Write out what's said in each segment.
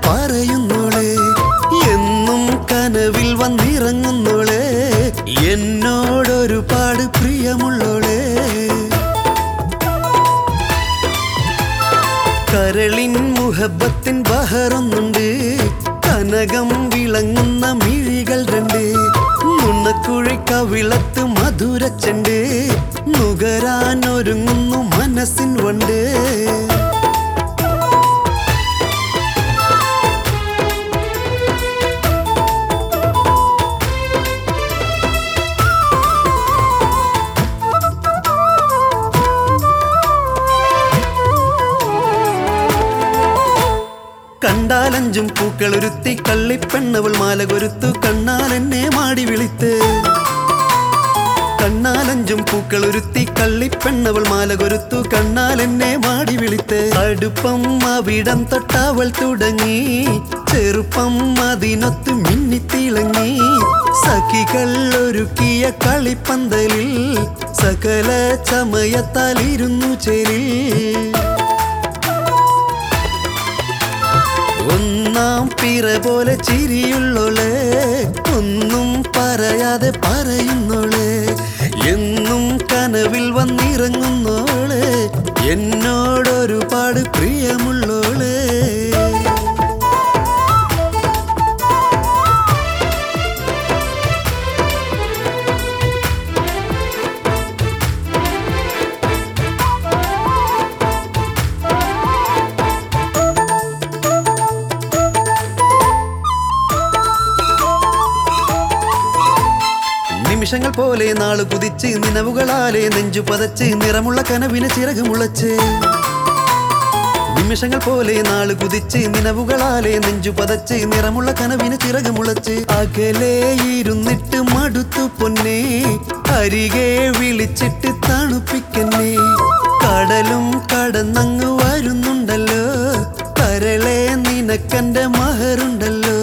പറയുന്നോളെ എന്നും കനവിൽ വന്നിറങ്ങുന്നോളെ എന്നോടൊരുപാട് പ്രിയമുള്ളോളെ കരളിൻ മുഹബത്തിൻ ബഹറൊന്നുണ്ട് കനകം വിളങ്ങുന്ന മിഴികൾ രണ്ട് നുണക്കുഴി കവിളത്ത് മധുരച്ചണ്ട് നുകരാൻ ഒരുങ്ങുന്നു മനസ്സിൻ വണ്ട് കണ്ടാലഞ്ചും പൂക്കളൊരുത്തി കള്ളിപ്പെണ്ണവൾ മാല കൊരുത്തു കണ്ണാൽ എന്നെ മാടി വിളിത്ത് കണ്ണാലഞ്ചും പൂക്കളൊരുത്തി കള്ളിപ്പെണ്ണവൾ മാല കൊരുത്തു കണ്ണാൽ എന്നെ മാടി വിളിത്ത് അടുപ്പം അവിടം തൊട്ടവൾ തുടങ്ങി ചെറുപ്പം അതിനൊത്ത് മിന്നിത്തിളങ്ങി സഖികൾ ഒരുക്കിയ കളിപ്പന്തലിൽ സകല ചമയത്താൽ ഇരുന്നു ചേരിൽ ഒന്നാം പിറ പോലെ ചിരിയുള്ളോളെ ഒന്നും പറയാതെ പറയുന്നോളെ എന്നും കനവിൽ വന്നിറങ്ങുന്നോളെ എന്നോടൊരുപാട് പ്രിയമുള്ളോളെ നിമിഷങ്ങൾ പോലെ നാള് കുതിച്ച് നിലവുകളാലെ നെഞ്ചു പതച്ച് നിറമുള്ള കനവിന് ചിറക് മുളച്ച് നിമിഷങ്ങൾ പോലെ നാള് കുതിച്ച് നിലവുകളാലെ നെഞ്ചു പതച്ച് നിറമുള്ള കനവിന് ചിറക് മുളച്ച് അകലെ ഇരുന്നിട്ട് മടുത്തു പൊന്നെ അരികെ വിളിച്ചിട്ട് തണുപ്പിക്കന്നെ കടലും കടന്നങ്ങ് വരുന്നുണ്ടല്ലോ കരളെ നിനക്കന്റെ മഹറുണ്ടല്ലോ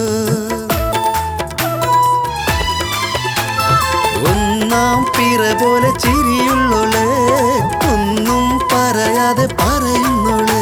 ഒന്നാം പിറ പോലെ ചിരിയുള്ളോളെ ഒന്നും പറയാതെ പറയുന്നോളെ